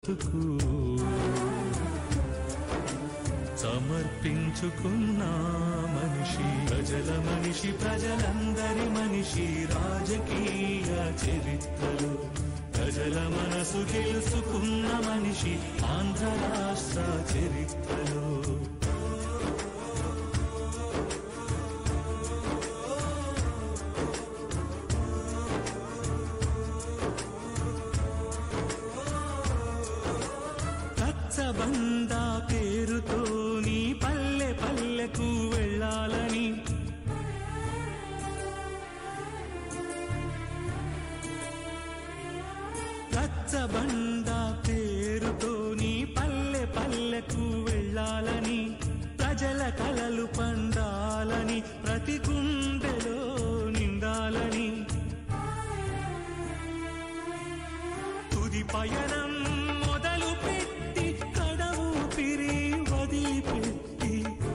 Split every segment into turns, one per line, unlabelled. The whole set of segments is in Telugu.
బ్రతుకు సమర్పించుకున్న మనిషి ప్రజల మనిషి ప్రజలందరి మనిషి రాజకీయ చరిత్రలు ప్రజల మనసు గెలుచుకున్న మనిషి ఆంధ్ర రాష్ట్ర చరిత్రలో రచ్చబండ పేరుతో నీ పల్లె పల్లెకు వెళ్ళాలని రచ్చబండ పేరుతో నీ పల్లె పల్లెకు వెళ్ళాలని ప్రజల కలలు పండాలని ప్రతి గుండెలో నిండాలని తుది పయనం మొదలు పెట్టి కడవు పిరి వదిలిపెట్టి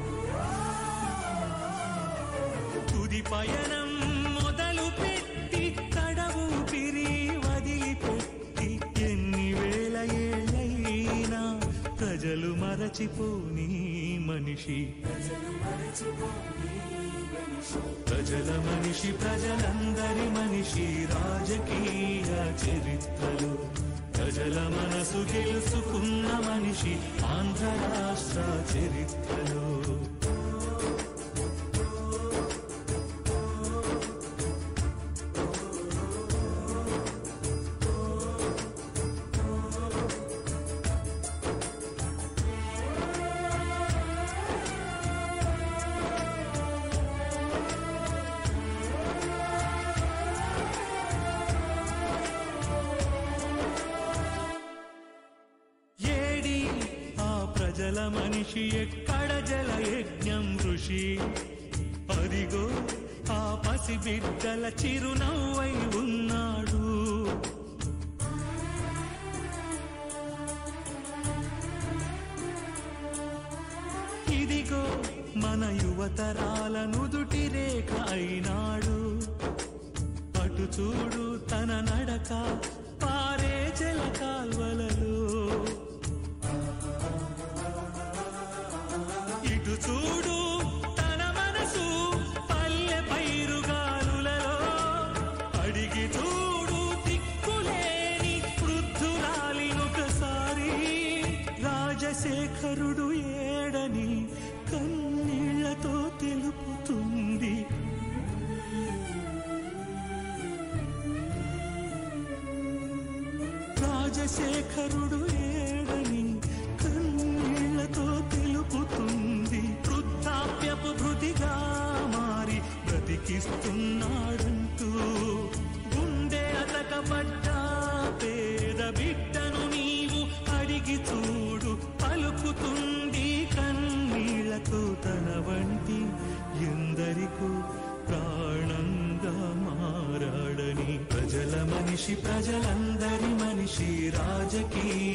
తుది పయనం మొదలు పెట్టి కడవు పిరి వదిలిపెట్టి ఎన్ని వేల ఏళ్ళైనా ప్రజలు మరచిపోని మనిషి ప్రజల మనిషి ప్రజలందరి మనిషి రాజకీయ చరిత్రలు ప్రజల మనసు గెలుచుకున్న మనిషి ఆంధ్ర రాష్ట్ర చరిత్రలో ఏడి ఆ ప్రజల మనిషి ఎక్కడ జల యజ్ఞం ఋషి అదిగో ఆ పసిబిడ్డల చిరునవ్వై ఉన్నాడు ఇదిగో మన యువతరాల నుదుటి రేఖ అయినాడు అటు చూడు తన నడక పారే జల కాల్వలలో ఇటు చూడు తన మనసు పల్లె పైరుగాలులలో అడిగి చూడు దిక్కులేని వృద్ధురాలినొకసారి రాజశేఖరుడు ఏడని కన్నీళ్లతో తెలుపుతుంది రాజశేఖరుడు ఏడని కన్నీళ్లతో తెలుపుతుంది వృద్ధాప్యపు భృతిగా మారి బ్రతికిస్తున్నాడంటూ గుండె అతకబడ్డ పేద బిడ్డను నీవు అడిగి చూడు పలుకుతుంది కన్నీళ్లతో తన వంటి ఎందరికో ప్రాణంగా మారాడని ప్రజల మనిషి ప్రజలందరి మనిషి రాజకీయ